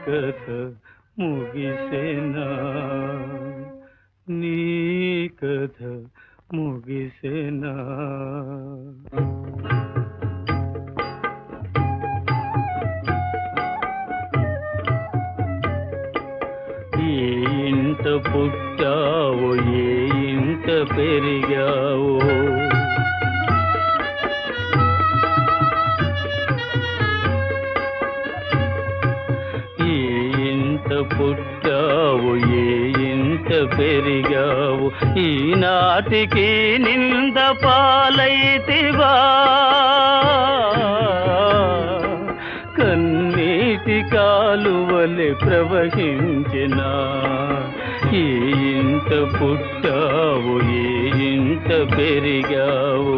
కథ ముగిసేనా నీ కథ ముగిసేనా ఏ ఇంట పుట్టావో ఏ ఇంట పెరిగావో ఏ ఇంట పుట్టావు ఏ ఇంట పెరిగావు ఈనాటికి నింద పాలైతివా కన్నీటి కాలువలె ప్రవహించిన ఏ ఇంట పుట్టావు ఏ ఇంట పెరిగావు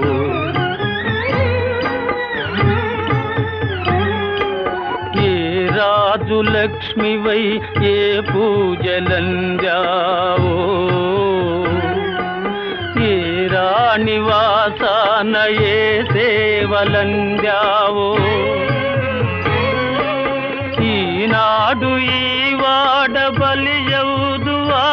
ఏ రాజు లక్ష్మివై ఏ పూజలంజావో ఏ రాణి వాసాన ఏ సేవలంజావో ఈనాడు ఈ వాడ బలియవుదువా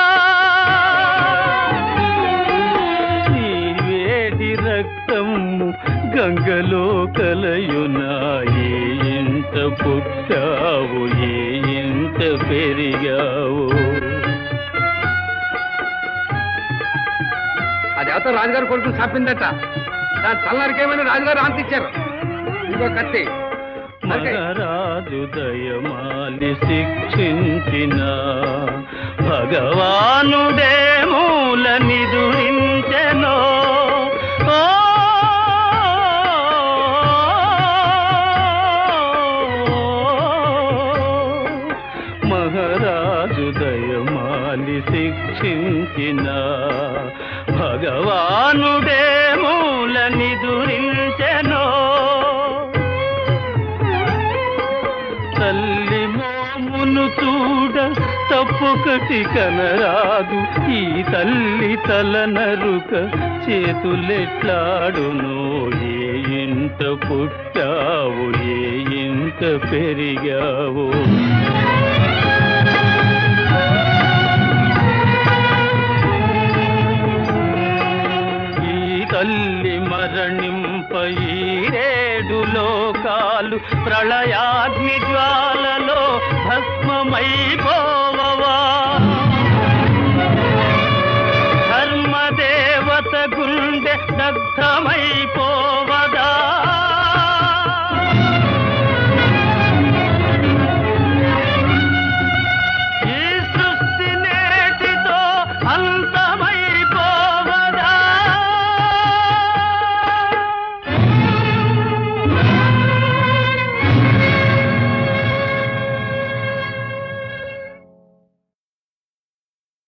ఈ వేడి రక్తము గంగలో కలయునా ఏ ఇంత పుట్టావు ఏ ఇంత పెరిగావు అది ఎవతో రాజుగారు కొడుకు చంపిందట దాని తలనరికేమని రాజుగారు ఆంతిచ్చారు ఇంకో కత్తి నరికేయ్. మగరాజు దయమాలి శిక్షించిన భగవానుడే మూల నిదురించెనో ఓ మహారాజు దయమాలి శిక్షించిన భగవానుడే మూల నిదురించెనో తల్లి మోమును చూడ తప్పొకటి కనరాదు ఈ తల్లి తల నరుక చేతులెట్లాడును ఏ ఇంట పుట్టావు ఏ ఇంట పెరిగావు ఈ తల్లి మరణింప ఈ రేడు లోకాలు ప్రళయాగ్ని జ్వాలలో భస్మమైపోవవా ధర్మదేవత గుండె దగ్ధమైపో